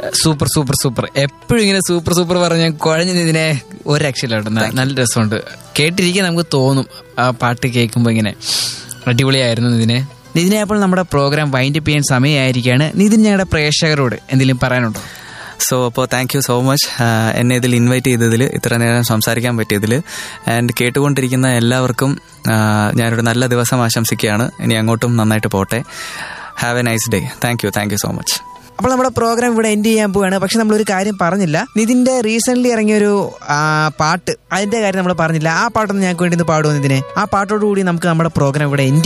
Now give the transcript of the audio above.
super super super എപ്പോഴും ഇങ്ങനെ super super പറഞ്ഞ കുഴഞ്ഞു ഇതിനെ ഒരു രക്ഷയില്ല നല്ല രസമുണ്ട് കേട്ടിരിക്കാൻ നമുക്ക് തോന്നും ആ പാട്ട് കേൾക്കുമ്പോൾ ഇങ്ങനെ അടിപൊളിയായിരുന്നു ഇതിനെ നിതിനെ അപ്പോൾ നമ്മുടെ പ്രോഗ്രാം വൈൻഡപ്പ് ചെയ്യാൻ സമയമായിരിക്കുകയാണ് നിതിൻ ഞങ്ങളുടെ പ്രേക്ഷകരോട് എന്തെങ്കിലും പറയാനുണ്ടോ സോ അപ്പോൾ താങ്ക് യു സോ മച്ച് എന്നെ ഇതിൽ ഇൻവൈറ്റ് ചെയ്തതിൽ ഇത്ര നേരം സംസാരിക്കാൻ പറ്റിയതിൽ ആൻഡ് കേട്ടുകൊണ്ടിരിക്കുന്ന എല്ലാവർക്കും ആ, ഞാനൊരു നല്ല ദിവസം ആശംസിക്കുകയാണ് ഇനി അങ്ങോട്ടും നന്നായിട്ട് പോട്ടെ have a nice day thank you thank you so much അപ്പോൾ നമ്മുടെ പ്രോഗ്രാം ഇവിടെ എൻഡ് ചെയ്യാൻ പോവുകയാണ് പക്ഷെ നമ്മളൊരു കാര്യം പറഞ്ഞില്ല നിതിന്റെ റീസെന്റ് ഇറങ്ങിയൊരു ആ, പാട്ട് അതിന്റെ കാര്യം നമ്മൾ പറഞ്ഞില്ല ആ പാട്ടൊന്ന് ഞങ്ങൾക്ക് വേണ്ടി ഒന്ന് പാടുമോ ഇതിനെ ആ പാട്ടോടുകൂടി നമുക്ക് നമ്മുടെ പ്രോഗ്രാം ഇവിടെ എൻഡ്